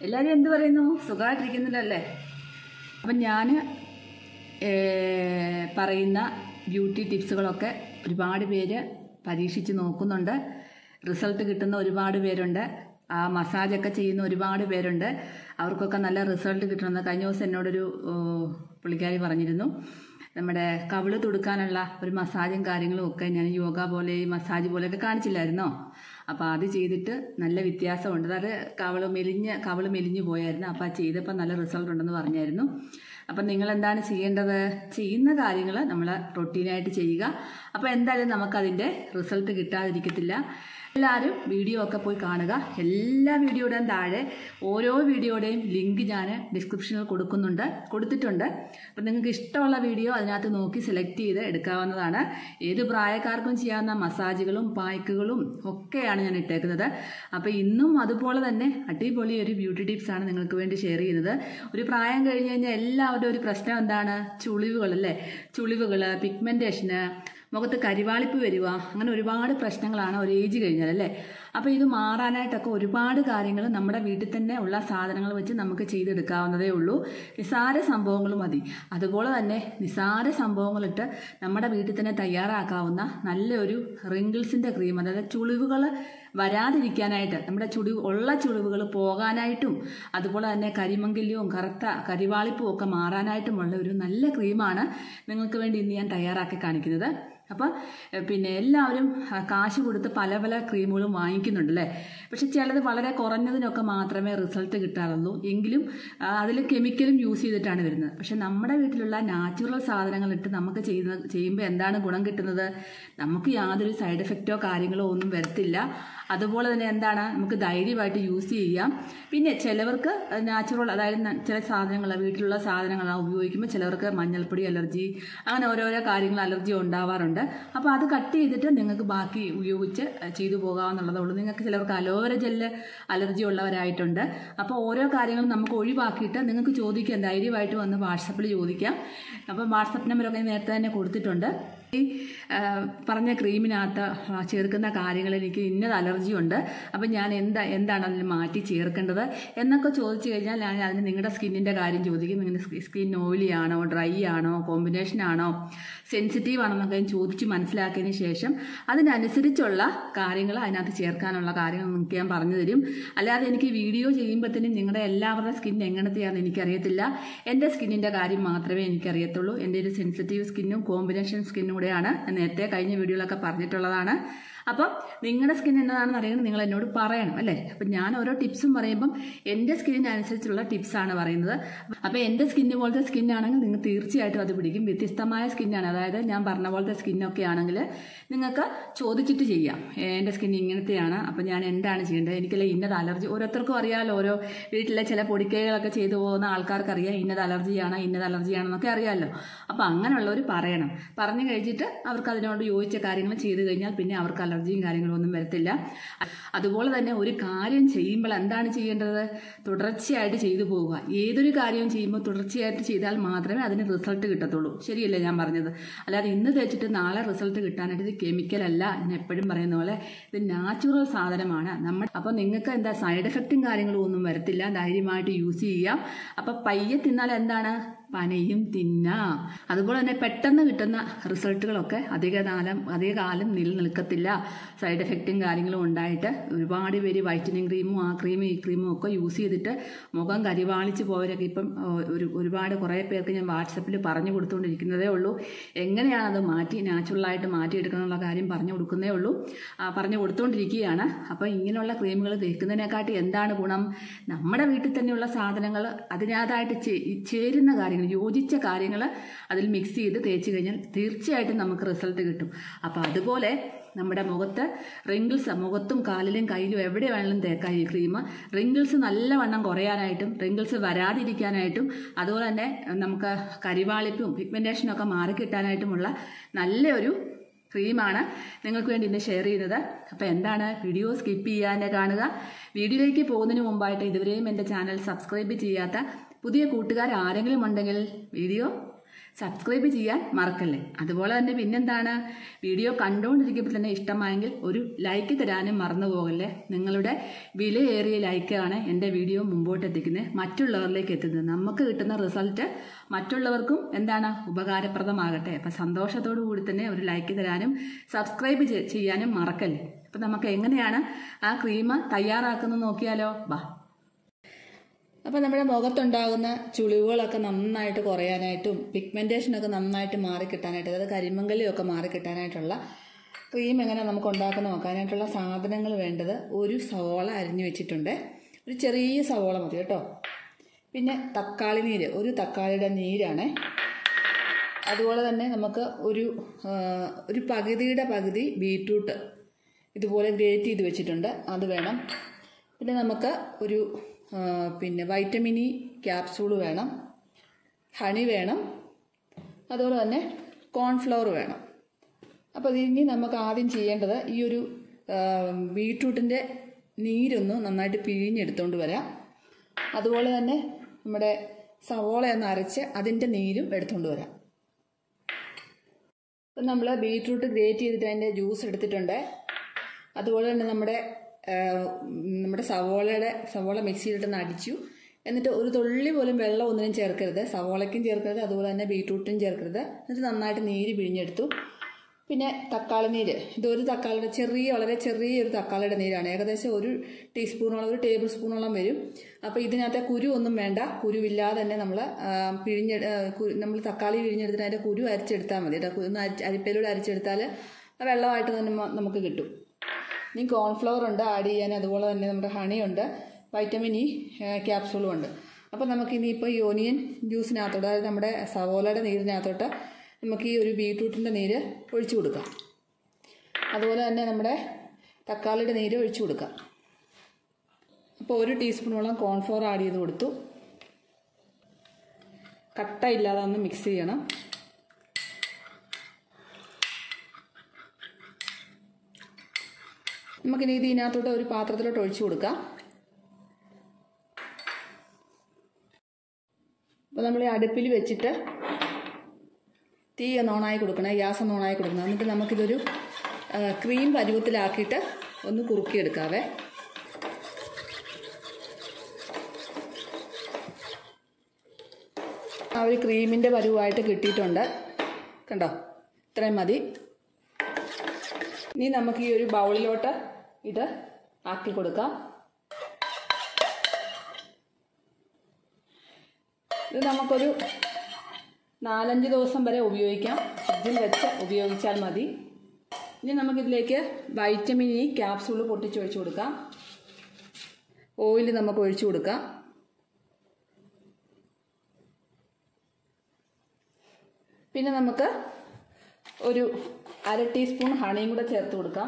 എല്ലാവരും എന്ത് പറയുന്നു സുഖമായിട്ടിരിക്കുന്നില്ലല്ലേ അപ്പം ഞാൻ പറയുന്ന ബ്യൂട്ടി ടിപ്സുകളൊക്കെ ഒരുപാട് പേര് പരീക്ഷിച്ച് നോക്കുന്നുണ്ട് റിസൾട്ട് കിട്ടുന്ന ഒരുപാട് പേരുണ്ട് ആ മസാജൊക്കെ ചെയ്യുന്ന ഒരുപാട് പേരുണ്ട് അവർക്കൊക്കെ നല്ല റിസൾട്ട് കിട്ടണമെന്ന് കഴിഞ്ഞ ദിവസം എന്നോടൊരു ഏഹ്, പുള്ളിക്കാരി പറഞ്ഞിരുന്നു നമ്മുടെ കവിള് തുടുക്കാനുള്ള ഒരു മസാജും കാര്യങ്ങളും ഒക്കെ ഞാൻ യോഗ പോലെ ഈ മസാജ് പോലെയൊക്കെ കാണിച്ചില്ലായിരുന്നോ അപ്പോൾ അത് ചെയ്തിട്ട് നല്ല വ്യത്യാസമുണ്ട് അതായത് കവള് മെലിഞ്ഞ് കവള് മെലിഞ്ഞു പോയായിരുന്നു അപ്പോൾ അത് ചെയ്തപ്പോൾ നല്ല റിസൾട്ട് ഉണ്ടെന്ന് പറഞ്ഞായിരുന്നു അപ്പം നിങ്ങൾ എന്താണ് ചെയ്യേണ്ടത് ചെയ്യുന്ന കാര്യങ്ങൾ നമ്മൾ റൊട്ടീനായിട്ട് ചെയ്യുക അപ്പോൾ എന്തായാലും നമുക്കതിൻ്റെ റിസൾട്ട് കിട്ടാതിരിക്കത്തില്ല എല്ലാവരും വീഡിയോ ഒക്കെ പോയി കാണുക എല്ലാ വീഡിയോയുടെയും താഴെ ഓരോ വീഡിയോയുടെയും ലിങ്ക് ഞാൻ ഡിസ്ക്രിപ്ഷനിൽ കൊടുക്കുന്നുണ്ട് കൊടുത്തിട്ടുണ്ട് അപ്പം നിങ്ങൾക്ക് ഇഷ്ടമുള്ള വീഡിയോ അതിനകത്ത് നോക്കി സെലക്ട് ചെയ്ത് എടുക്കാവുന്നതാണ് ഏത് പ്രായക്കാർക്കും ചെയ്യാവുന്ന മസാജുകളും പായ്ക്കുകളും ഒക്കെയാണ് ഞാൻ ഇട്ടേക്കുന്നത് അപ്പോൾ ഇന്നും അതുപോലെ തന്നെ അടിപൊളി ഒരു ബ്യൂട്ടി ടിപ്സാണ് നിങ്ങൾക്ക് വേണ്ടി ഷെയർ ചെയ്യുന്നത് ഒരു പ്രായം കഴിഞ്ഞ് കഴിഞ്ഞാൽ എല്ലാവരുടെ ഒരു പ്രശ്നം എന്താണ് ചുളിവുകൾ അല്ലേ ചുളിവുകൾ പിഗ്മെൻറ്റേഷന് മുഖത്ത് കരിവാളിപ്പ് വരിക അങ്ങനെ ഒരുപാട് പ്രശ്നങ്ങളാണ് ഒരു ഏജ് കഴിഞ്ഞാൽ അല്ലേ അപ്പോൾ ഇത് മാറാനായിട്ടൊക്കെ ഒരുപാട് കാര്യങ്ങൾ നമ്മുടെ വീട്ടിൽ തന്നെ ഉള്ള സാധനങ്ങൾ വെച്ച് നമുക്ക് ചെയ്തെടുക്കാവുന്നതേ ഉള്ളൂ നിസാര സംഭവങ്ങൾ മതി അതുപോലെ തന്നെ നിസാര സംഭവങ്ങളിട്ട് നമ്മുടെ വീട്ടിൽ തന്നെ തയ്യാറാക്കാവുന്ന നല്ലൊരു റിങ്കിൾസിൻ്റെ ക്രീം അതായത് ചുളിവുകൾ വരാതിരിക്കാനായിട്ട് നമ്മുടെ ചുളിവ് ഉള്ള ചുളിവുകൾ പോകാനായിട്ടും അതുപോലെ തന്നെ കരിമങ്കല്യവും കറുത്ത കരിവാളിപ്പും ഒക്കെ മാറാനായിട്ടുമുള്ള ഒരു നല്ല ക്രീമാണ് നിങ്ങൾക്ക് വേണ്ടി ഇന്ന് ഞാൻ തയ്യാറാക്കി കാണിക്കുന്നത് അപ്പോൾ പിന്നെ എല്ലാവരും ആ, കാശ് കൊടുത്ത് പല പല ക്രീമുകളും വാങ്ങിക്കുന്നുണ്ട് അല്ലേ പക്ഷെ ചിലത് വളരെ കുറഞ്ഞതിനൊക്കെ മാത്രമേ റിസൾട്ട് കിട്ടാറുള്ളൂ എങ്കിലും അതിൽ കെമിക്കലും യൂസ് ചെയ്തിട്ടാണ് വരുന്നത് പക്ഷെ നമ്മുടെ വീട്ടിലുള്ള നാച്ചുറൽ സാധനങ്ങൾ ഇട്ട് നമുക്ക് ചെയ്യുന്ന ചെയ്യുമ്പോൾ എന്താണ് ഗുണം കിട്ടുന്നത് നമുക്ക് യാതൊരു സൈഡ് എഫക്റ്റോ കാര്യങ്ങളോ ഒന്നും വരത്തില്ല അതുപോലെ തന്നെ എന്താണ് നമുക്ക് ധൈര്യമായിട്ട് യൂസ് ചെയ്യാം പിന്നെ ചിലവർക്ക് നാച്ചുറൽ അതായത് ന- ചില സാധനങ്ങൾ വീട്ടിലുള്ള സാധനങ്ങൾ ഉപയോഗിക്കുമ്പോൾ ചിലവർക്ക് മഞ്ഞൾപ്പൊടി അലർജി അങ്ങനെ ഓരോരോ കാര്യങ്ങൾ അലർജി ഉണ്ടാവാറുണ്ട് അപ്പോൾ അത് കട്ട് ചെയ്തിട്ട് നിങ്ങൾക്ക് ബാക്കി ഉപയോഗിച്ച് ചെയ്തു പോകാമെന്നുള്ളതേ ഉള്ളൂ നിങ്ങൾക്ക് ചിലവർക്ക് അലോവര ജെല്ല് അലർജി ഉള്ളവരായിട്ടുണ്ട് അപ്പോൾ ഓരോ കാര്യങ്ങളും നമുക്ക് ഒഴിവാക്കിയിട്ട് നിങ്ങൾക്ക് ചോദിക്കാം ധൈര്യമായിട്ട് വന്ന് വാട്സപ്പിൽ ചോദിക്കാം അപ്പം വാട്സപ്പ് നമ്പറൊക്കെ നേരത്തെ തന്നെ കൊടുത്തിട്ടുണ്ട് ഈ ആ, പറഞ്ഞ ക്രീമിനകത്ത് ആ, ചേർക്കുന്ന കാര്യങ്ങൾ എനിക്ക് ഇന്നത് അലർജി ഉണ്ട് അപ്പം ഞാൻ എന്താ എന്താണ് അതിൽ മാറ്റി ചേർക്കേണ്ടത് എന്നൊക്കെ ചോദിച്ചു കഴിഞ്ഞാൽ ഞാൻ അതിന് നിങ്ങളുടെ സ്കിന്നിൻ്റെ കാര്യം ചോദിക്കും നിങ്ങളുടെ സ്കിൻ ഓയിലി ആണോ ഡ്രൈ ആണോ കോമ്പിനേഷൻ ആണോ സെൻസിറ്റീവ് ആണോ എന്നൊക്കെ ഞാൻ ചോദിച്ച് മനസ്സിലാക്കിയതിന് ശേഷം അതിനനുസരിച്ചുള്ള കാര്യങ്ങൾ അതിനകത്ത് ചേർക്കാനുള്ള കാര്യങ്ങൾ നിങ്ങൾക്ക് ഞാൻ പറഞ്ഞു തരും അല്ലാതെ എനിക്ക് വീഡിയോ ചെയ്യുമ്പോഴത്തേനും നിങ്ങളുടെ എല്ലാവരുടെ സ്കിൻ എങ്ങനത്തെയാണെന്ന് എനിക്കറിയത്തില്ല എൻ്റെ സ്കിന്നിൻ്റെ കാര്യം മാത്രമേ എനിക്കറിയത്തുള്ളൂ എൻ്റെ ഒരു സെൻസിറ്റീവ് സ്കിന്നും കോമ്പിനേഷൻ സ്കിന്നും കൂടെയാണ് ഞാൻ നേരത്തെ കഴിഞ്ഞ വീഡിയോയിലൊക്കെ പറഞ്ഞിട്ടുള്ളതാണ് അപ്പം നിങ്ങളുടെ സ്കിൻ എന്നതാണെന്ന് അറിയണം നിങ്ങൾ എന്നോട് പറയണം അല്ലേ അപ്പം ഞാൻ ഓരോ ടിപ്സും പറയുമ്പം എൻ്റെ സ്കിന്നിനനുസരിച്ചുള്ള ടിപ്സാണ് പറയുന്നത് അപ്പോൾ എൻ്റെ സ്കിന്ന് പോലത്തെ സ്കിന്നാണെങ്കിൽ നിങ്ങൾ തീർച്ചയായിട്ടും അത് പിടിക്കും വ്യത്യസ്തമായ സ്കിന്നാണ് അതായത് ഞാൻ പറഞ്ഞ പോലത്തെ സ്കിന്നൊക്കെ ആണെങ്കിൽ നിങ്ങൾക്ക് ചോദിച്ചിട്ട് ചെയ്യാം എൻ്റെ സ്കിൻ ഇങ്ങനത്തെയാണ് അപ്പം ഞാൻ എന്താണ് ചെയ്യേണ്ടത് എനിക്കല്ല ഇന്നത് അലർജി ഓരോരുത്തർക്കും അറിയാമല്ലോ ഓരോ വീട്ടിലെ ചില പൊടിക്കൈകളൊക്കെ ചെയ്തു പോകുന്ന ആൾക്കാർക്ക് അറിയാം ഇന്നത് അലർജിയാണ് ഇന്നത് അലർജിയാണെന്നൊക്കെ അറിയാമല്ലോ അപ്പോൾ അങ്ങനെയുള്ളവർ പറയണം പറഞ്ഞു കഴിച്ചിട്ട് അവർക്ക് അതിനോട് യോജിച്ച കാര്യങ്ങൾ ചെയ്തു കഴിഞ്ഞാൽ പിന്നെ അവർക്ക് അലർജിയും കാര്യങ്ങളും ഒന്നും വരത്തില്ല അതുപോലെ തന്നെ ഒരു കാര്യം ചെയ്യുമ്പോൾ എന്താണ് ചെയ്യേണ്ടത് തുടർച്ചയായിട്ട് ചെയ്തു പോവുക ഏതൊരു കാര്യവും ചെയ്യുമ്പോൾ തുടർച്ചയായിട്ട് ചെയ്താൽ മാത്രമേ അതിന് റിസൾട്ട് കിട്ടത്തുള്ളൂ ശരിയല്ലേ ഞാൻ പറഞ്ഞത് അല്ലാതെ ഇന്ന് തേച്ചിട്ട് നാളെ റിസൾട്ട് കിട്ടാനായിട്ട് ഇത് കെമിക്കൽ അല്ല ഞാൻ എപ്പോഴും പറയുന്ന പോലെ ഇത് നാച്ചുറൽ സാധനമാണ് നമ്മൾ അപ്പോൾ നിങ്ങൾക്ക് എന്താ സൈഡ് എഫക്റ്റും കാര്യങ്ങളും ഒന്നും വരത്തില്ല ധൈര്യമായിട്ട് യൂസ് ചെയ്യാം അപ്പോൾ പയ്യെ തിന്നാൽ എന്താണ് പനയും തിന്നാം അതുപോലെ തന്നെ പെട്ടെന്ന് കിട്ടുന്ന റിസൾട്ടുകളൊക്കെ അധിക കാലം അധിക കാലം നിലനിൽക്കത്തില്ല സൈഡ് എഫക്റ്റും കാര്യങ്ങളും ഉണ്ടായിട്ട് ഒരുപാട് പേര് വൈറ്റനിങ് ക്രീമും ആ ക്രീമും ഈ ക്രീമും ഒക്കെ യൂസ് ചെയ്തിട്ട് മുഖം കരിവാളിച്ച് പോയവരൊക്കെ ഇപ്പം ഓ, ഒരു ഒരുപാട് കുറേ പേർക്ക് ഞാൻ വാട്സപ്പിൽ പറഞ്ഞു കൊടുത്തുകൊണ്ടിരിക്കുന്നതേ ഉള്ളൂ എങ്ങനെയാണ് അത് മാറ്റി നാച്ചുറലായിട്ട് മാറ്റിയെടുക്കണമെന്നുള്ള കാര്യം പറഞ്ഞു കൊടുക്കുന്നേ ഉള്ളൂ ആ, പറഞ്ഞു കൊടുത്തുകൊണ്ടിരിക്കുകയാണ് അപ്പോൾ ഇങ്ങനെയുള്ള ക്രീമുകൾ തേക്കുന്നതിനെക്കാട്ടി എന്താണ് ഗുണം നമ്മുടെ വീട്ടിൽ തന്നെയുള്ള സാധനങ്ങൾ അതിനകത്തായിട്ട് ചേ- ചേരുന്ന കാര്യങ്ങൾ യോജിച്ച കാര്യങ്ങൾ അതിൽ മിക്സ് ചെയ്ത് തേച്ച് കഴിഞ്ഞാൽ തീർച്ചയായിട്ടും നമുക്ക് റിസൾട്ട് കിട്ടും അപ്പോൾ അതുപോലെ നമ്മുടെ മുഖത്ത് റിങ്കിൾസ് മുഖത്തും കാലിലും കയ്യിലും എവിടെ വേണമെങ്കിലും തേക്കാം ഈ ക്രീം റിങ്കിൾസ് നല്ലവണ്ണം കുറയാനായിട്ടും റിങ്കിൾസ് വരാതിരിക്കാനായിട്ടും അതുപോലെ തന്നെ നമുക്ക് കരിവാളിപ്പും പിഗ്മെൻറ്റേഷനും ഒക്കെ മാറിക്കിട്ടാനായിട്ടുമുള്ള നല്ലൊരു ക്രീമാണ് നിങ്ങൾക്ക് വേണ്ടി ഇന്ന് ഷെയർ ചെയ്യുന്നത് അപ്പോൾ എന്താണ് വീഡിയോ സ്കിപ്പ് ചെയ്യാതെ കാണുക വീഡിയോയിലേക്ക് പോകുന്നതിന് മുമ്പായിട്ട് ഇതുവരെയും എൻ്റെ ചാനൽ സബ്സ്ക്രൈബ് ചെയ്യാത്ത പുതിയ കൂട്ടുകാർ ആരെങ്കിലും ഉണ്ടെങ്കിൽ വീഡിയോ സബ്സ്ക്രൈബ് ചെയ്യാൻ മറക്കല്ലേ അതുപോലെ തന്നെ പിന്നെന്താണ് വീഡിയോ കണ്ടുകൊണ്ടിരിക്കുമ്പോൾ തന്നെ ഇഷ്ടമായെങ്കിൽ ഒരു ലൈക്ക് തരാനും മറന്നു പോകല്ലേ നിങ്ങളുടെ വിലയേറിയ ലൈക്കാണ് എൻ്റെ വീഡിയോ മുമ്പോട്ട് എത്തിക്കുന്നത് മറ്റുള്ളവരിലേക്ക് എത്തുന്നത് നമുക്ക് കിട്ടുന്ന റിസൾട്ട് മറ്റുള്ളവർക്കും എന്താണ് ഉപകാരപ്രദമാകട്ടെ അപ്പം സന്തോഷത്തോടു കൂടി തന്നെ ഒരു ലൈക്ക് തരാനും സബ്സ്ക്രൈബ് ചെ- ചെയ്യാനും മറക്കല്ലേ അപ്പം നമുക്ക് എങ്ങനെയാണ് ആ ക്രീം തയ്യാറാക്കുന്നത് നോക്കിയാലോ വാ അപ്പോൾ നമ്മുടെ മുഖത്തുണ്ടാകുന്ന ചുളിവുകളൊക്കെ നന്നായിട്ട് കുറയാനായിട്ടും പിഗ്മെൻറ്റേഷനൊക്കെ നന്നായിട്ട് മാറിക്കിട്ടാനായിട്ട് അതായത് കരിമങ്കലിയൊക്കെ മാറിക്കിട്ടാനായിട്ടുള്ള ക്രീം എങ്ങനെ നമുക്ക് ഉണ്ടാക്കുന്ന നോക്കാനായിട്ടുള്ള സാധനങ്ങൾ വേണ്ടത് ഒരു സവോള അരിഞ്ഞു വെച്ചിട്ടുണ്ട് ഒരു ചെറിയ സവോള മതി കേട്ടോ പിന്നെ തക്കാളി നീര് ഒരു തക്കാളിയുടെ നീരാണ് അതുപോലെ തന്നെ നമുക്ക് ഒരു ആ, ഒരു പകുതിയുടെ പകുതി ബീട്രൂട്ട് ഇതുപോലെ ഗ്രേറ്റ് ചെയ്ത് വെച്ചിട്ടുണ്ട് അത് വേണം പിന്നെ നമുക്ക് ഒരു ആ, പിന്നെ വൈറ്റമിൻ ഇ ക്യാപ്സൂൾ വേണം ഹണി വേണം അതുപോലെ തന്നെ കോൺഫ്ലവർ വേണം അപ്പോൾ ഇനി നമുക്ക് ആദ്യം ചെയ്യേണ്ടത് ഈ ഒരു ആ, ബീട്രൂട്ടിൻ്റെ നീരൊന്ന് നന്നായിട്ട് പിഴിഞ്ഞെടുത്തുകൊണ്ട് വരാം അതുപോലെ തന്നെ നമ്മുടെ സവോള ഒന്ന് അരച്ച് അതിൻ്റെ നീരും എടുത്തുകൊണ്ട് വരാം ഇപ്പം നമ്മൾ ബീട്രൂട്ട് ഗ്രേറ്റ് ചെയ്തിട്ട് അതിൻ്റെ ജ്യൂസ് എടുത്തിട്ടുണ്ട് അതുപോലെ തന്നെ നമ്മുടെ ആ, നമ്മുടെ സവോളയുടെ സവോള മിക്സിയിലിട്ടൊന്ന് അടിച്ചു എന്നിട്ട് ഒരു തുള്ളി പോലും വെള്ളം ഒന്നിനും ചേർക്കരുത് സവോളയ്ക്കും ചേർക്കരുത് അതുപോലെ തന്നെ ബീട്രൂട്ടിനും ചേർക്കരുത് എന്നിട്ട് നന്നായിട്ട് നീര് പിഴിഞ്ഞെടുത്തു പിന്നെ തക്കാളി നീര് ഇതൊരു തക്കാളിയുടെ ചെറിയ വളരെ ചെറിയൊരു തക്കാളിയുടെ നീരാണ് ഏകദേശം ഒരു ടീസ്പൂണോളം ഒരു ടേബിൾ സ്പൂണോളം വരും അപ്പോൾ ഇതിനകത്തെ കുരു ഒന്നും വേണ്ട കുരുവില്ലാതെ തന്നെ നമ്മൾ പിഴിഞ്ഞെ നമ്മൾ തക്കാളി പിഴിഞ്ഞെടുത്തിട്ട് അതിൻ്റെ കുരു അരിച്ചെടുത്താൽ മതി കേട്ടോ ഒന്ന് അരിച്ച് അരിപ്പയിലൂടെ അരിച്ചെടുത്താൽ ആ വെള്ളമായിട്ട് തന്നെ മ- നമുക്ക് കിട്ടും ഇനി കോൺഫ്ലവർ ഉണ്ട് ആഡ് ചെയ്യാൻ അതുപോലെ തന്നെ നമ്മുടെ ഹണി ഉണ്ട് വൈറ്റമിൻ ഇ ക്യാപ്സൂളും ഉണ്ട് അപ്പോൾ നമുക്ക് ഇനിയിപ്പോൾ ഈ ഓനിയൻ ജ്യൂസിനകത്തോട്ട് അതായത് നമ്മുടെ സവോളയുടെ നീരിനകത്തോട്ട് നമുക്ക് ഈ ഒരു ബീട്രൂട്ടിൻ്റെ നീര് ഒഴിച്ചു കൊടുക്കാം അതുപോലെ തന്നെ നമ്മുടെ തക്കാളിയുടെ നീര് ഒഴിച്ചു കൊടുക്കാം അപ്പോൾ ഒരു ടീസ്പൂണോളം കോൺഫ്ലവർ ആഡ് ചെയ്ത് കൊടുത്തു കട്ട ഇല്ലാതെ ഒന്ന് മിക്സ് ചെയ്യണം നമുക്കിനി ഇത് ഇതിനകത്തോട്ട് ഒരു പാത്രത്തിലോട്ട് ഒഴിച്ചു കൊടുക്കാം അപ്പോൾ നമ്മൾ ഈ അടുപ്പിൽ വെച്ചിട്ട് തീ ഒന്ന് ഓണായി കൊടുക്കണം ഗ്യാസ് ഒന്ന് ഓണായി കൊടുക്കണം എന്നിട്ട് നമുക്കിതൊരു ആ, ക്രീം പരുവത്തിലാക്കിയിട്ട് ഒന്ന് കുറുക്കിയെടുക്കാവേ ആ ഒരു ക്രീമിൻ്റെ പരുവായിട്ട് കിട്ടിയിട്ടുണ്ട് കണ്ടോ ഇത്രയും മതി ഇനി നമുക്ക് ഈ ഒരു ബൗളിലോട്ട് ഇത് ആക്കി കൊടുക്കാം ഇത് നമുക്കൊരു നാലഞ്ച് ദിവസം വരെ ഉപയോഗിക്കാം ഫ്രിഡ്ജിൽ വെച്ച് ഉപയോഗിച്ചാൽ മതി ഇനി നമുക്കിതിലേക്ക് വൈറ്റമിൻ ഇ ക്യാപ്സൂൾ പൊട്ടിച്ചൊഴിച്ച് കൊടുക്കാം ഓയിൽ നമുക്ക് ഒഴിച്ചു കൊടുക്കാം പിന്നെ നമുക്ക് ഒരു അര ടീസ്പൂൺ ഹണിയും കൂടെ ചേർത്ത് കൊടുക്കാം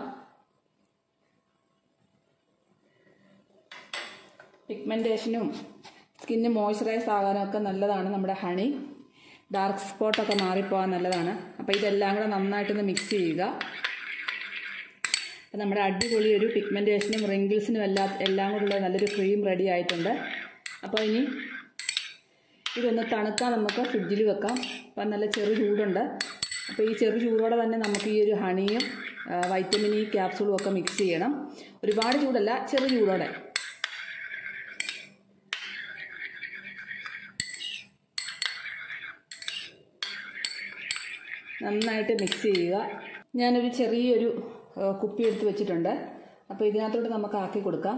പിഗ്മെൻറ്റേഷനും സ്കിന്ന് മോയ്സ്ചറൈസ് ആകാനും ഒക്കെ നല്ലതാണ് നമ്മുടെ ഹണി ഡാർക്ക് സ്പോട്ടൊക്കെ മാറിപ്പോകാൻ നല്ലതാണ് അപ്പോൾ ഇതെല്ലാം കൂടെ നന്നായിട്ടൊന്ന് മിക്സ് ചെയ്യുക അപ്പോൾ നമ്മുടെ അടിപൊളി ഒരു പിഗ്മെൻറ്റേഷനും റിങ്കിൾസിനും എല്ലാം എല്ലാം കൂടെയുള്ള നല്ലൊരു ക്രീം റെഡി ആയിട്ടുണ്ട് അപ്പോൾ ഇനി ഇതൊന്ന് തണുക്കാൻ നമുക്ക് ഫ്രിഡ്ജിൽ വെക്കാം അപ്പം നല്ല ചെറു ചൂടുണ്ട് അപ്പോൾ ഈ ചെറു ചൂടോടെ തന്നെ നമുക്ക് ഈ ഒരു ഹണിയും ആ, വൈറ്റമിൻ ഇ ക്യാപ്സൂളും ഒക്കെ മിക്സ് ചെയ്യണം ഒരുപാട് ചൂടല്ല ചെറു ചൂടോടെ നന്നായിട്ട് മിക്സ് ചെയ്യുക ഞാനൊരു ചെറിയൊരു ആ, കുപ്പി എടുത്ത് വെച്ചിട്ടുണ്ട് അപ്പോൾ ഇതിനകത്തോട്ട് നമുക്ക് ആക്കി കൊടുക്കാം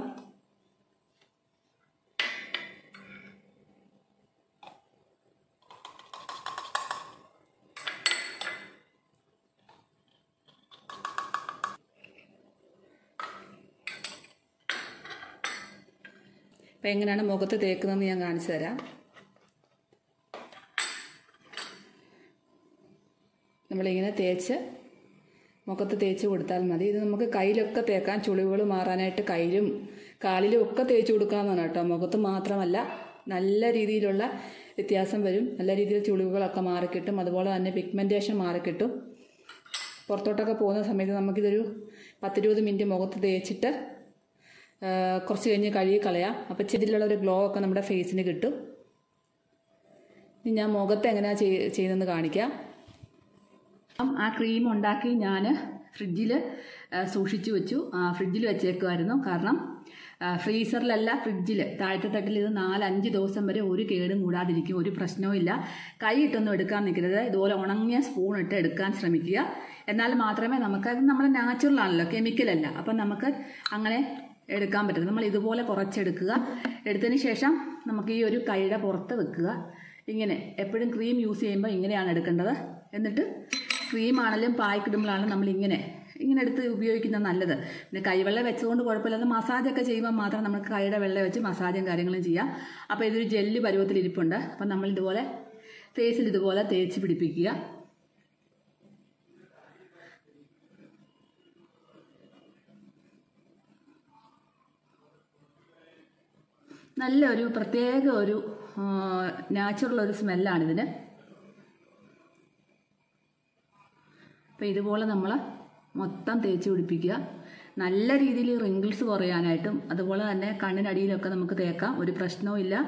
അപ്പോൾ എങ്ങനെയാണ് മുഖത്ത് തേക്കുന്നതെന്ന് ഞാൻ കാണിച്ചു തരാം നമ്മളിങ്ങനെ തേച്ച് മുഖത്ത് തേച്ച് കൊടുത്താൽ മതി ഇത് നമുക്ക് കയ്യിലൊക്കെ തേക്കാൻ ചുളിവുകൾ മാറാനായിട്ട് കയ്യിലും കാലിലും ഒക്കെ തേച്ച് കൊടുക്കാമെന്നാണ് കേട്ടോ മുഖത്ത് മാത്രമല്ല നല്ല രീതിയിലുള്ള വ്യത്യാസം വരും നല്ല രീതിയിൽ ചുളിവുകളൊക്കെ മാറിക്കിട്ടും അതുപോലെ തന്നെ പിഗ്മെൻറ്റേഷൻ മാറിക്കിട്ടും പുറത്തോട്ടൊക്കെ പോകുന്ന സമയത്ത് നമുക്കിതൊരു പത്തിരുപത് മിനിറ്റ് മുഖത്ത് തേച്ചിട്ട് ആ, കുറച്ച് കഴിഞ്ഞ് കഴുകി കളയാം അപ്പോൾ ഇതിലുള്ള ഒരു ഗ്ലോ ഒക്കെ നമ്മുടെ ഫേസിന് കിട്ടും ഇനി ഞാൻ മുഖത്ത് എങ്ങനെയാണ് ചെയ്യുന്നതെന്ന് കാണിക്കാം അപ്പം ആ ക്രീം ഉണ്ടാക്കി ഞാൻ ഫ്രിഡ്ജിൽ സൂക്ഷിച്ചു വെച്ചു ഫ്രിഡ്ജിൽ വെച്ചേക്കുമായിരുന്നു കാരണം ആ, ഫ്രീസറിലല്ല ഫ്രിഡ്ജിൽ താഴത്തെ തട്ടിൽ ഇത് നാലഞ്ച് ദിവസം വരെ ഒരു കേടും കൂടാതിരിക്കും ഒരു പ്രശ്നവും ഇല്ല കൈയിട്ടൊന്നും എടുക്കാൻ നിൽക്കരുത് ഇതുപോലെ ഉണങ്ങിയ സ്പൂൺ ഇട്ട് എടുക്കാൻ ശ്രമിക്കുക എന്നാൽ മാത്രമേ നമുക്ക് അത് നമ്മുടെ നാച്ചുറൽ ആണല്ലോ കെമിക്കൽ അല്ല അപ്പം നമുക്ക് അങ്ങനെ എടുക്കാൻ പറ്റും നമ്മൾ ഇതുപോലെ കുറച്ചെടുക്കുക എടുത്തതിന് ശേഷം നമുക്ക് ഈ ഒരു കൈയുടെ പുറത്ത് വെക്കുക ഇങ്ങനെ എപ്പോഴും ക്രീം യൂസ് ചെയ്യുമ്പോൾ ഇങ്ങനെയാണ് എടുക്കേണ്ടത് എന്നിട്ട് ക്രീം ആണെങ്കിലും പായ്ക്കിടുമ്പോഴാണ് നമ്മൾ ഇങ്ങനെ ഇങ്ങനെ എടുത്ത് ഉപയോഗിക്കുന്നത് നല്ലത് പിന്നെ കൈവെള്ളം വെച്ചതുകൊണ്ട് കുഴപ്പമില്ല അത് മസാജൊക്കെ ചെയ്യുമ്പോൾ മാത്രം നമുക്ക് കൈയുടെ വെള്ളം വെച്ച് മസാജും കാര്യങ്ങളും ചെയ്യാം അപ്പോൾ ഇതൊരു ജെല്ല് പരുവത്തിൽ ഇരിപ്പുണ്ട് അപ്പം നമ്മൾ ഇതുപോലെ ഫേസിൽ ഇതുപോലെ തേച്ച് പിടിപ്പിക്കുക നല്ലൊരു പ്രത്യേക ഒരു നാച്ചുറൽ ഒരു സ്മെല്ലാണിതിന് അപ്പോൾ ഇതുപോലെ നമ്മൾ മൊത്തം തേച്ച് പിടിപ്പിക്കുക നല്ല രീതിയിൽ റിങ്കിൾസ് കുറയാനായിട്ടും അതുപോലെ തന്നെ കണ്ണിനടിയിലൊക്കെ നമുക്ക് തേക്കാം ഒരു പ്രശ്നവും ഇല്ല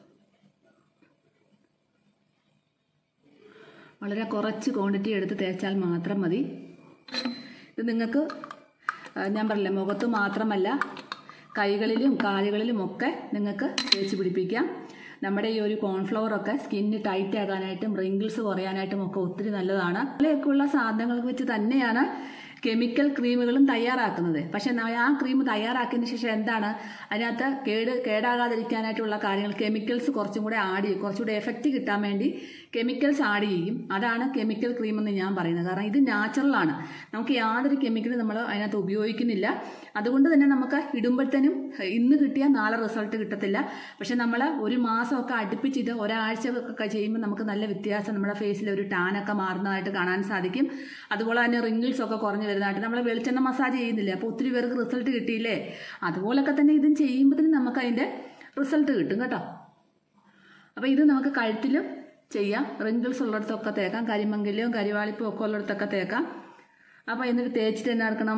വളരെ കുറച്ച് ക്വാണ്ടിറ്റി എടുത്ത് തേച്ചാൽ മാത്രം മതി ഇത് നിങ്ങൾക്ക് ആ, ഞാൻ പറഞ്ഞില്ലേ മുഖത്ത് മാത്രമല്ല കൈകളിലും കാലുകളിലും ഒക്കെ നിങ്ങൾക്ക് തേച്ച് പിടിപ്പിക്കാം നമ്മുടെ ഈ ഒരു കോൺഫ്ലവർ ഒക്കെ സ്കിന്ന് ടൈറ്റ് ആകാനായിട്ടും റിങ്കിൾസ് കുറയാനായിട്ടും ഒക്കെ ഒത്തിരി നല്ലതാണ് അതിലേക്കുള്ള സാധനങ്ങൾ വെച്ച് തന്നെയാണ് കെമിക്കൽ ക്രീമുകളും തയ്യാറാക്കുന്നത് പക്ഷെ ന- ആ ക്രീം തയ്യാറാക്കിയതിന് ശേഷം എന്താണ് അതിനകത്ത് കേട് കേടാകാതിരിക്കാനായിട്ടുള്ള കാര്യങ്ങൾ കെമിക്കൽസ് കുറച്ചും കൂടെ ആഡ് ചെയ്യും കുറച്ചുകൂടെ എഫക്റ്റ് കിട്ടാൻ വേണ്ടി കെമിക്കൽസ് ആഡ് ചെയ്യും അതാണ് കെമിക്കൽ ക്രീം എന്ന് ഞാൻ പറയുന്നത് കാരണം ഇത് നാച്ചുറൽ ആണ് നമുക്ക് യാതൊരു കെമിക്കലും നമ്മൾ അതിനകത്ത് ഉപയോഗിക്കുന്നില്ല അതുകൊണ്ട് തന്നെ നമുക്ക് ഇടുമ്പോഴത്തേനും ഇന്ന് കിട്ടിയാൽ നാളെ റിസൾട്ട് കിട്ടത്തില്ല പക്ഷെ നമ്മൾ ഒരു മാസമൊക്കെ അടുപ്പിച്ച് ഇത് ഒരാഴ്ച ഒക്കെ ചെയ്യുമ്പോൾ നമുക്ക് നല്ല വ്യത്യാസം നമ്മുടെ ഫേസിൽ ഒരു ടാനൊക്കെ മാറുന്നതായിട്ട് കാണാൻ സാധിക്കും അതുപോലെ തന്നെ റിങ്കിൾസ് ഒക്കെ കുറഞ്ഞു വരുന്നതായിട്ട് നമ്മൾ വെളിച്ചെണ്ണ മസാജ് ചെയ്യുന്നില്ല അപ്പോൾ ഒത്തിരി പേർക്ക് റിസൾട്ട് കിട്ടിയില്ലേ അതുപോലൊക്കെ തന്നെ ഇതും ചെയ്യുമ്പോഴത്തേനും നമുക്ക് അതിൻ്റെ റിസൾട്ട് കിട്ടും കേട്ടോ അപ്പോൾ ഇത് നമുക്ക് കഴുത്തിലും ചെയ്യാം റിങ്കിൾസ് ഉള്ളിടത്തൊക്കെ തേക്കാം കരിമങ്കലും കരിവാളിപ്പും ഒക്കെ ഉള്ളിടത്തൊക്കെ തേക്കാം അപ്പോൾ എന്നിട്ട് തേച്ചിട്ട് തന്നെ എടുക്കണം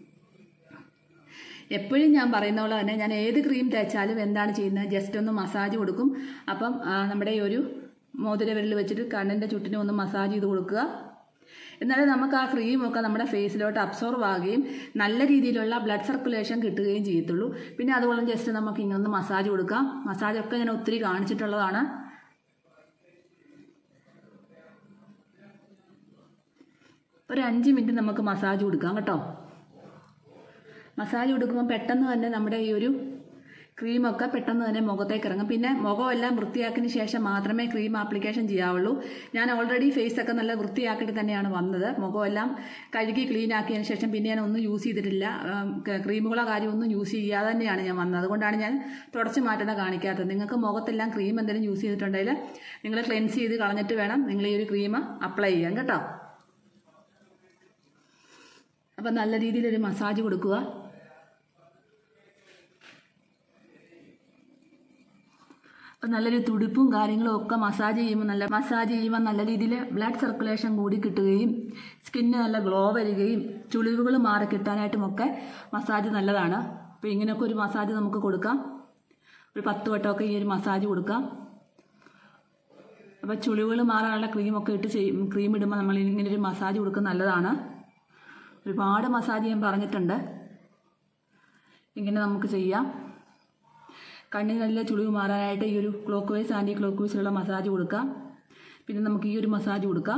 എപ്പോഴും ഞാൻ പറയുന്ന പോലെ തന്നെ ഞാൻ ഏത് ക്രീം തേച്ചാലും എന്താണ് ചെയ്യുന്നത് ജസ്റ്റ് ഒന്ന് മസാജ് കൊടുക്കും അപ്പം ആ, നമ്മുടെ ഈ ഒരു മോതിര വിരൽ വെച്ചിട്ട് കണ്ണിൻ്റെ ചുറ്റിനും ഒന്ന് മസാജ് ചെയ്ത് കൊടുക്കുക എന്നാലേ നമുക്ക് ആ ക്രീമൊക്കെ നമ്മുടെ ഫേസിലോട്ട് അബ്സോർവ് ആകുകയും നല്ല രീതിയിലുള്ള ബ്ലഡ് സർക്കുലേഷൻ കിട്ടുകയും ചെയ്യത്തുള്ളൂ പിന്നെ അതുപോലെ ജസ്റ്റ് നമുക്ക് ഇങ്ങനെ ഒന്ന് മസാജ് കൊടുക്കാം മസാജൊക്കെ ഞാൻ ഒത്തിരി കാണിച്ചിട്ടുള്ളതാണ് ഒരു അഞ്ച് മിനിറ്റ് നമുക്ക് മസാജ് കൊടുക്കാം കേട്ടോ മസാജ് കൊടുക്കുമ്പോൾ പെട്ടെന്ന് തന്നെ നമ്മുടെ ഈ ഒരു ക്രീമൊക്കെ പെട്ടെന്ന് തന്നെ മുഖത്തേക്ക് ഇറങ്ങും പിന്നെ മുഖമെല്ലാം വൃത്തിയാക്കിയതിന് ശേഷം മാത്രമേ ക്രീം ആപ്ലിക്കേഷൻ ചെയ്യാവുള്ളൂ ഞാൻ ഓൾറെഡി ഫേസൊക്കെ നല്ല വൃത്തിയാക്കിയിട്ട് തന്നെയാണ് വന്നത് മുഖമെല്ലാം കഴുകി ക്ലീൻ ആക്കിയതിന് ശേഷം പിന്നെ ഞാൻ ഒന്നും യൂസ് ചെയ്തിട്ടില്ല ഉം, ക- ക്രീമുകളോ കാര്യമൊന്നും യൂസ് ചെയ്യാതെ തന്നെയാണ് ഞാൻ വന്നത് അതുകൊണ്ടാണ് ഞാൻ തുടച്ച് മാറ്റുന്ന കാണിക്കാത്തത് നിങ്ങൾക്ക് മുഖത്തെല്ലാം ക്രീം എന്തെങ്കിലും യൂസ് ചെയ്തിട്ടുണ്ടെങ്കിൽ നിങ്ങൾ ക്ലെൻസ് ചെയ്ത് കളഞ്ഞിട്ട് വേണം നിങ്ങൾ ഈ ഒരു ക്രീം അപ്ലൈ ചെയ്യാൻ കേട്ടോ അപ്പം നല്ല രീതിയിലൊരു മസാജ് കൊടുക്കുക അപ്പം നല്ലൊരു തുടിപ്പും കാര്യങ്ങളും ഒക്കെ മസാജ് ചെയ്യുമ്പോൾ നല്ല മസാജ് ചെയ്യുമ്പോൾ നല്ല രീതിയിൽ ബ്ലഡ് സർക്കുലേഷൻ കൂടി കിട്ടുകയും സ്കിന്നിന് നല്ല ഗ്ലോ വരികയും ചുളിവുകൾ മാറി കിട്ടാനായിട്ടുമൊക്കെ മസാജ് നല്ലതാണ് അപ്പോൾ ഇങ്ങനെയൊക്കെ ഒരു മസാജ് നമുക്ക് കൊടുക്കാം ഒരു പത്ത് വട്ടമൊക്കെ ഈ ഒരു മസാജ് കൊടുക്കാം അപ്പോൾ ചുളിവുകൾ മാറാനുള്ള ക്രീമൊക്കെ ഇട്ട് ചെയ്യും ക്രീം ഇടുമ്പോൾ നമ്മൾ ഇങ്ങനെ ഒരു മസാജ് കൊടുക്കുന്നത് നല്ലതാണ് ഒരുപാട് മസാജ് ഞാൻ പറഞ്ഞിട്ടുണ്ട് ഇങ്ങനെ നമുക്ക് ചെയ്യാം കണ്ണിന് നല്ല ചുളിവ് മാറാനായിട്ട് ഈ ഒരു ക്ലോക്ക് വൈസ് ആൻറ്റി ക്ലോക്ക് വൈസിലുള്ള മസാജ് കൊടുക്കാം പിന്നെ നമുക്ക് ഈ ഒരു മസാജ് കൊടുക്കാം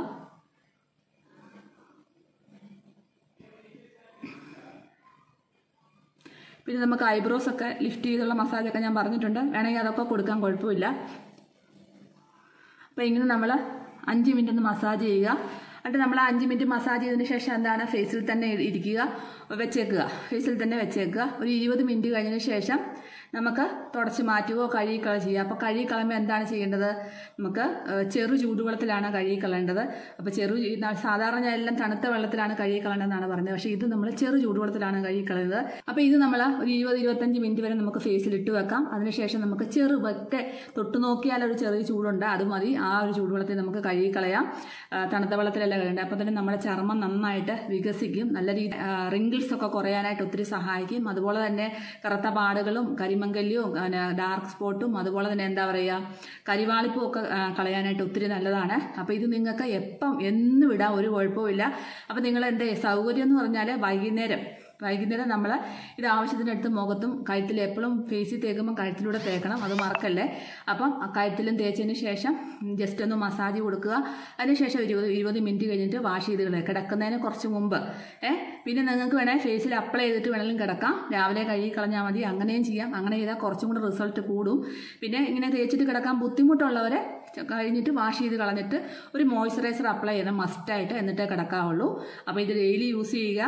പിന്നെ നമുക്ക് ഐബ്രോസ് ഒക്കെ ലിഫ്റ്റ് ചെയ്തുള്ള മസാജൊക്കെ ഞാൻ പറഞ്ഞിട്ടുണ്ട് വേണമെങ്കിൽ അതൊക്കെ കൊടുക്കാൻ കുഴപ്പമില്ല അപ്പോൾ ഇങ്ങനെ നമ്മൾ അഞ്ച് മിനിറ്റ് ഒന്ന് മസാജ് ചെയ്യുക എന്നിട്ട് നമ്മൾ അഞ്ച് മിനിറ്റ് മസാജ് ചെയ്തതിന് ശേഷം എന്താണ് ഫേസിൽ തന്നെ ഇരിക്കുക വെച്ചേക്കുക ഫേസിൽ തന്നെ വെച്ചേക്കുക ഒരു ഇരുപത് മിനിറ്റ് കഴിഞ്ഞതിന് ശേഷം നമുക്ക് തുടച്ച് മാറ്റുകയോ കഴുകിക്കള ചെയ്യുക അപ്പോൾ കഴുകിക്കളയുമ്പോൾ എന്താണ് ചെയ്യേണ്ടത് നമുക്ക് ഏഹ്, ചെറു ചൂടുവെള്ളത്തിലാണ് കഴുകിക്കളയേണ്ടത് അപ്പോൾ ചെറു ഈ ന- സാധാരണ ഞാൻ എല്ലാം തണുത്ത വെള്ളത്തിലാണ് കഴുകിക്കളയേണ്ടതെന്നാണ് പറഞ്ഞത് പക്ഷേ ഇത് നമ്മൾ ചെറു ചൂടുവെള്ളത്തിലാണ് കഴുകിക്കളയുന്നത് അപ്പോൾ ഇത് നമ്മൾ ഒരു ഇരുപത് ഇരുപത്തഞ്ച് മിനിറ്റ് വരെ നമുക്ക് ഫേസിൽ ഇട്ട് വെക്കാം അതിനുശേഷം നമുക്ക് ചെറു പക്കെ തൊട്ട് നോക്കിയാൽ ഒരു ചെറിയ ചൂടുണ്ട് അത് മതി ആ ഒരു ചൂടുവെള്ളത്തിൽ നമുക്ക് കഴുകിക്കളയാം ആ, തണുത്ത വെള്ളത്തിലല്ല കഴുകേണ്ടത് അപ്പോൾ തന്നെ നമ്മുടെ ചർമ്മം നന്നായിട്ട് വികസിക്കും നല്ല രീതി റിങ്കിൾസ് ഒക്കെ കുറയാനായിട്ട് ഒത്തിരി സഹായിക്കും അതുപോലെ തന്നെ കറുത്ത പാടുകളും കരി കരിമങ്കല്യവും പിന്നെ ഡാർക്ക് സ്പോട്ടും അതുപോലെ തന്നെ എന്താ പറയുക കരിവാളിപ്പും ഒക്കെ ആ, കളയാനായിട്ട് ഒത്തിരി നല്ലതാണ് അപ്പോൾ ഇത് നിങ്ങൾക്ക് എപ്പം എന്നും ഇടാം ഒരു കുഴപ്പമില്ല അപ്പോൾ നിങ്ങൾ എന്താ സൗകര്യം എന്ന് പറഞ്ഞാൽ വൈകുന്നേരം വൈകുന്നേരം നമ്മൾ ഇത് ആവശ്യത്തിനടുത്ത് മുഖത്തും കഴുത്തിൽ എപ്പോഴും ഫേസിൽ തേക്കുമ്പോൾ കഴുത്തിലൂടെ തേക്കണം അത് മറക്കല്ലേ അപ്പം ആ കഴുത്തിലും തേച്ചതിന് ശേഷം ജസ്റ്റ് ഒന്ന് മസാജ് കൊടുക്കുക അതിനുശേഷം ഒരു ഇരുപത് ഇരുപത് മിനിറ്റ് കഴിഞ്ഞിട്ട് വാഷ് ചെയ്ത് കളയുക കിടക്കുന്നതിന് കുറച്ച് മുമ്പ് ഏ പിന്നെ നിങ്ങൾക്ക് വേണേൽ ഫേസിൽ അപ്ലൈ ചെയ്തിട്ട് വേണമെങ്കിലും കിടക്കാം രാവിലെ കഴുകി കളഞ്ഞാൽ മതി അങ്ങനെയും ചെയ്യാം അങ്ങനെ ചെയ്താൽ കുറച്ചും കൂടെ റിസൾട്ട് കൂടും പിന്നെ ഇങ്ങനെ തേച്ചിട്ട് കിടക്കാൻ ബുദ്ധിമുട്ടുള്ളവരെ കഴിഞ്ഞിട്ട് വാഷ് ചെയ്ത് കളഞ്ഞിട്ട് ഒരു മോയ്സ്ചറൈസർ അപ്ലൈ ചെയ്യണം മസ്റ്റായിട്ട് എന്നിട്ടേ കിടക്കാവുള്ളൂ അപ്പോൾ ഇത് ഡെയിലി യൂസ് ചെയ്യുക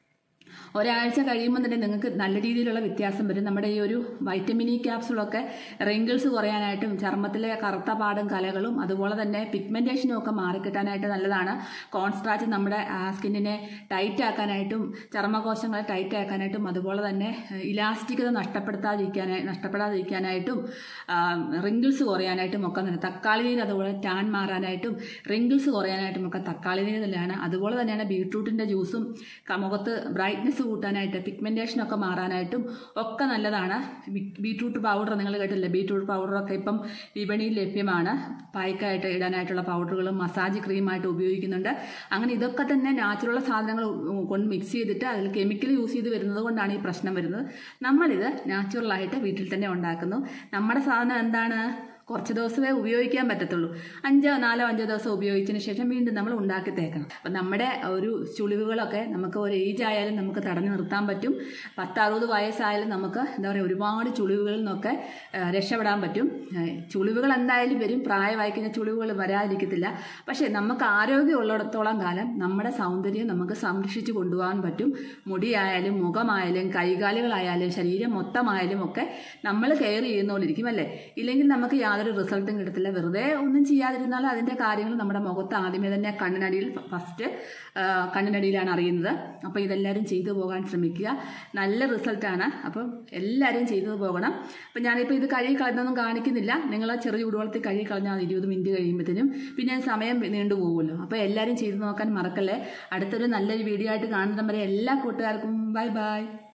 ഒരാഴ്ച കഴിയുമ്പോൾ തന്നെ നിങ്ങൾക്ക് നല്ല രീതിയിലുള്ള വ്യത്യാസം വരും നമ്മുടെ ഈ ഒരു വൈറ്റമിൻ ഇ ക്യാപ്സുളൊക്കെ റിങ്കിൾസ് കുറയാനായിട്ടും ചർമ്മത്തിലെ കറുത്ത പാടും കലകളും അതുപോലെ തന്നെ പിഗ്മെൻറ്റേഷനും ഒക്കെ മാറിക്കിട്ടാനായിട്ട് നല്ലതാണ് കോൺസ്ട്രാച്ച് നമ്മുടെ സ്കിന്നിനെ ടൈറ്റ് ആക്കാനായിട്ടും ചർമ്മകോശങ്ങളെ ടൈറ്റ് ആക്കാനായിട്ടും അതുപോലെ തന്നെ ഇലാസ്റ്റിക്കത നഷ്ടപ്പെടുത്താതിരിക്കാനായി നഷ്ടപ്പെടാതിരിക്കാനായിട്ടും റിങ്കിൾസ് കുറയാനായിട്ടും ഒക്കെ തന്നെ തക്കാളി നീര് അതുപോലെ ടാൻ മാറാനായിട്ടും റിങ്കിൾസ് കുറയാനായിട്ടും ഒക്കെ തക്കാളി നീര് തന്നെയാണ് അതുപോലെ തന്നെയാണ് ബീട്രൂട്ടിൻ്റെ ജ്യൂസും ക- മുഖത്ത് ബ്രൈറ്റ്നസ് കൂട്ടാനായിട്ട് പിഗ്മെൻറ്റേഷൻ ഒക്കെ മാറാനായിട്ടും ഒക്കെ നല്ലതാണ് ബി- ബീട്രൂട്ട് പൗഡർ നിങ്ങൾ കേട്ടില്ലേ ബീട്രൂട്ട് പൗഡറൊക്കെ ഇപ്പം വിപണിയിൽ ലഭ്യമാണ് പായ്ക്കായിട്ട് ഇടാനായിട്ടുള്ള പൗഡറുകളും മസാജ് ക്രീമായിട്ട് ഉപയോഗിക്കുന്നുണ്ട് അങ്ങനെ ഇതൊക്കെ തന്നെ നാച്ചുറൽ സാധനങ്ങൾ ഉ- കൊണ്ട് മിക്സ് ചെയ്തിട്ട് അതിൽ കെമിക്കൽ യൂസ് ചെയ്ത് വരുന്നത് കൊണ്ടാണ് ഈ പ്രശ്നം വരുന്നത് നമ്മളിത് നാച്ചുറലായിട്ട് വീട്ടിൽ തന്നെ ഉണ്ടാക്കുന്നു നമ്മുടെ സാധനം എന്താണ് കുറച്ച് ദിവസമേ ഉപയോഗിക്കാൻ പറ്റത്തുള്ളൂ അഞ്ചോ നാലോ അഞ്ചോ ദിവസം ഉപയോഗിച്ചതിന് ശേഷം വീണ്ടും നമ്മൾ ഉണ്ടാക്കി തേക്കണം അപ്പം നമ്മുടെ ഒരു ചുളിവുകളൊക്കെ നമുക്ക് ഒരു ഏജ് ആയാലും നമുക്ക് തടഞ്ഞു നിർത്താൻ പറ്റും പത്തറുപത് വയസ്സായാലും നമുക്ക് എന്താ പറയുക ഒരുപാട് ചുളിവുകളിൽ നിന്നൊക്കെ ആ, രക്ഷപ്പെടാൻ പറ്റും ആ, ചുളിവുകൾ എന്തായാലും വരും പ്രായമായി കഴിഞ്ഞാൽ ചുളിവുകൾ വരാതിരിക്കത്തില്ല പക്ഷേ നമുക്ക് ആരോഗ്യമുള്ളിടത്തോളം കാലം നമ്മുടെ സൗന്ദര്യം നമുക്ക് സംരക്ഷിച്ച് കൊണ്ടുപോകാൻ പറ്റും മുടിയായാലും മുഖമായാലും കൈകാലുകളായാലും ശരീരം മൊത്തമായാലും ഒക്കെ നമ്മൾ കെയർ ചെയ്യുന്നോണ്ടിരിക്കും അല്ലേ ഇല്ലെങ്കിൽ നമുക്ക് യാതൊരു റിസൾട്ടും കിട്ടത്തില്ല വെറുതെ ഒന്നും ചെയ്യാതിരുന്നാൽ അതിൻ്റെ കാര്യങ്ങൾ നമ്മുടെ മുഖത്ത് ആദ്യമേ തന്നെ കണ്ണിനടിയിൽ ഫസ്റ്റ് കണ്ണിനടിയിലാണ് അറിയുന്നത് അപ്പോൾ ഇതെല്ലാവരും ചെയ്തു പോകാൻ ശ്രമിക്കുക നല്ല റിസൾട്ടാണ് അപ്പം എല്ലാവരും ചെയ്തു പോകണം അപ്പം ഞാനിപ്പോൾ ഇത് കഴുകി കളഞ്ഞൊന്നും കാണിക്കുന്നില്ല നിങ്ങൾ ചെറിയ ചൂടുവെള്ളത്തിൽ കഴുകി കളഞ്ഞാൽ മതി ഇരുപത് മിനിറ്റ് കഴിയുമ്പോഴത്തേനും പിന്നെ സമയം നീണ്ടു പോകുമല്ലോ അപ്പോൾ എല്ലാവരും ചെയ്തു നോക്കാൻ മറക്കല്ലേ അടുത്തൊരു നല്ലൊരു വീഡിയോ ആയിട്ട് കാണുന്നവരെ എല്ലാ കൂട്ടുകാർക്കും ബൈ ബൈ